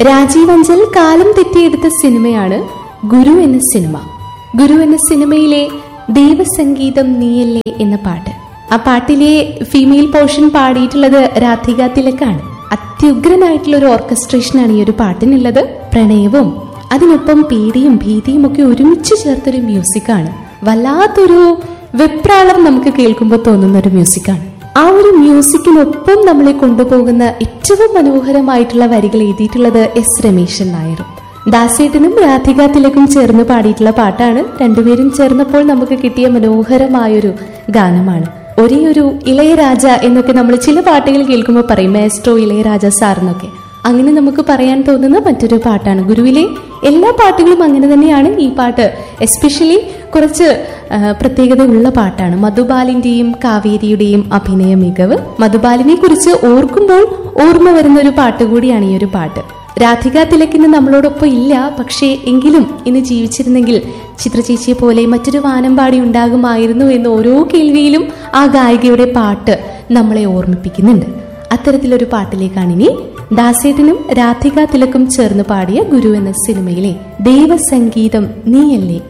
രാജീവ് അഞ്ചൽ കാലം തെറ്റിയെടുത്ത സിനിമയാണ് ഗുരു എന്ന സിനിമ ഗുരു എന്ന സിനിമയിലെ ദൈവസംഗീതം നീയല്ലേ എന്ന പാട്ട് ആ പാട്ടിലെ ഫീമെയിൽ പോർഷൻ പാടിയിട്ടുള്ളത് രാധിക തിലക്കാണ് അത്യുഗ്രനായിട്ടുള്ള ഒരു ഓർക്കസ്ട്രേഷനാണ് ഈ ഒരു പാട്ടിനുള്ളത് പ്രണയവും അതിനൊപ്പം പേടിയും ഭീതിയും ഒക്കെ ഒരുമിച്ച് ചേർത്തൊരു മ്യൂസിക്കാണ് വല്ലാത്തൊരു വെപ്രാളം നമുക്ക് കേൾക്കുമ്പോൾ തോന്നുന്ന ഒരു മ്യൂസിക്കാണ് ആ ഒരു മ്യൂസിക്കിനൊപ്പം നമ്മളെ കൊണ്ടുപോകുന്ന ഏറ്റവും മനോഹരമായിട്ടുള്ള വരികൾ എഴുതിയിട്ടുള്ളത് എസ് രമേശൻ നായരും ദാസേട്ടനും രാധിക തിലക്കും ചേർന്ന് പാടിയിട്ടുള്ള പാട്ടാണ് രണ്ടുപേരും ചേർന്നപ്പോൾ നമുക്ക് കിട്ടിയ മനോഹരമായൊരു ഗാനമാണ് ഒരേ ഒരു ഇളയരാജ എന്നൊക്കെ നമ്മൾ ചില പാട്ടുകൾ കേൾക്കുമ്പോൾ പറയും മേസ്ട്രോ ഇളയരാജ സാർ എന്നൊക്കെ അങ്ങനെ നമുക്ക് പറയാൻ തോന്നുന്ന മറ്റൊരു പാട്ടാണ് ഗുരുവിലെ എല്ലാ പാട്ടുകളും അങ്ങനെ തന്നെയാണ് ഈ പാട്ട് എസ്പെഷ്യലി കുറച്ച് ആ, പ്രത്യേകത ഉള്ള പാട്ടാണ് മധുബാലിന്റെയും കാവേരിയുടെയും അഭിനയ മികവ് മധുബാലിനെ കുറിച്ച് ഓർക്കുമ്പോൾ ഓർമ്മ വരുന്ന ഒരു പാട്ട് കൂടിയാണ് ഈ ഒരു പാട്ട് രാധിക തിലക്കിന് നമ്മളോടൊപ്പം ഇല്ല പക്ഷേ എങ്കിലും ഇന്ന് ജീവിച്ചിരുന്നെങ്കിൽ ചിത്രചേച്ചിയെ പോലെ മറ്റൊരു വാനമ്പാടി ഉണ്ടാകുമായിരുന്നു എന്ന് ഓരോ കേൾവിയിലും ആ ഗായികയുടെ പാട്ട് നമ്മളെ ഓർമ്മിപ്പിക്കുന്നുണ്ട് അത്തരത്തിലൊരു പാട്ടിലേക്കാണ് ഇനി ദാസേട്ടനും രാധിക തിലക്കും ചേർന്ന് പാടിയ ഗുരു എന്ന സിനിമയിലെ ദൈവസംഗീതം നീയല്ലേ